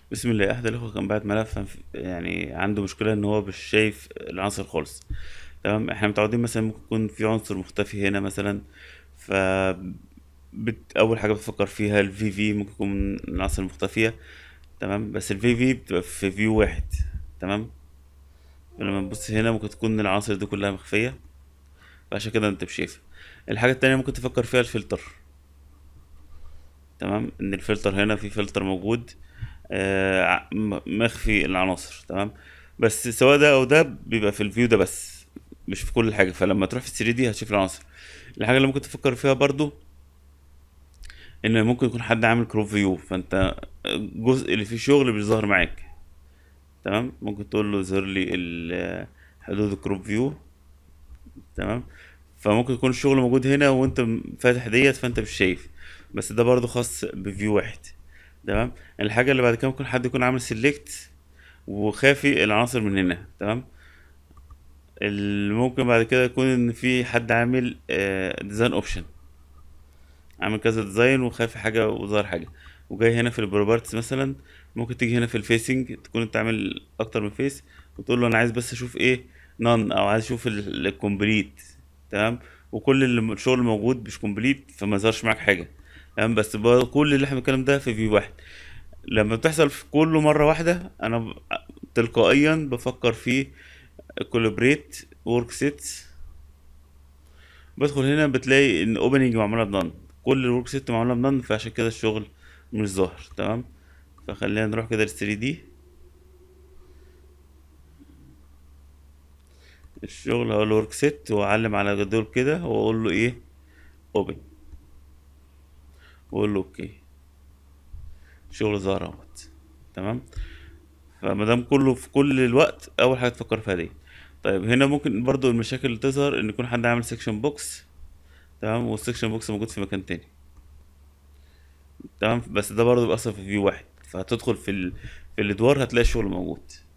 بسم الله احد الاخوه كان بعت ملف فف- يعني عنده مشكله ان هو مش شايف العناصر خالص تمام احنا متعودين مثلا ممكن يكون في عنصر مختفي هنا مثلا ف بت... اول حاجه بتفكر فيها الفي في ممكن يكون من العناصر المختفيه تمام بس الفي في بتبقى في فيو واحد تمام لما تبص هنا ممكن تكون العناصر دي كلها مخفيه فعشان كده انت مش شايفها الحاجه التانية ممكن تفكر فيها الفلتر تمام ان الفلتر هنا في فلتر موجود آه ع- م- مخفي العناصر تمام بس سواء ده او ده بيبقى في الفيو ده بس مش في كل حاجه فلما تروح في 3 دي هتشوف العناصر الحاجه اللي ممكن تفكر فيها برضو ان ممكن يكون حد عامل كروب فيو فانت الجزء اللي فيه شغل بيظهر معاك تمام ممكن تقول له ظهر لي ال- حدود الكروب فيو تمام فممكن يكون الشغل موجود هنا وانت م- فاتح ديت فانت مش شايف بس ده برضو خاص بفيو واحد تمام الحاجه اللي بعد كده ممكن حد يكون عامل سيلكت وخافي العناصر من هنا تمام اللي ممكن بعد كده يكون ان في حد عامل ديزاين اوبشن عامل كذا ديزاين وخافي حاجه وظهر حاجه وجاي هنا في البروبرتس مثلا ممكن تيجي هنا في الفيسنج تكون انت عامل اكتر من فيس وتقول له انا عايز بس اشوف ايه نون او عايز اشوف الكومبليت تمام وكل اللي الشغل موجود مش كومبليت فما ظهرش معاك حاجه تمام بس بقى كل اللي احنا بنتكلم ده في فيو واحد لما بتحصل في كله مره واحده انا ب- تلقائيا بفكر في كولابريت ورك سيتس بدخل هنا بتلاقي ان اوبننج معموله بنان كل الورك سيت معموله بنان فعشان كده الشغل مش ظاهر تمام فخلينا نروح كده لل 3 دي الشغل هقول ورك سيت واعلم على دول كده واقول له ايه اوبن واقول له اوكي الشغل ظهر اهوت تمام فما دام كله في كل الوقت اول حاجه تفكر فيها دي طيب هنا ممكن برضو المشاكل اللي تظهر ان يكون حد عامل سيكشن بوكس تمام والسيكشن بوكس موجود في مكان تاني تمام بس ده برضو بيأثر في فيو واحد فهتدخل في ال... في الادوار هتلاقي الشغل موجود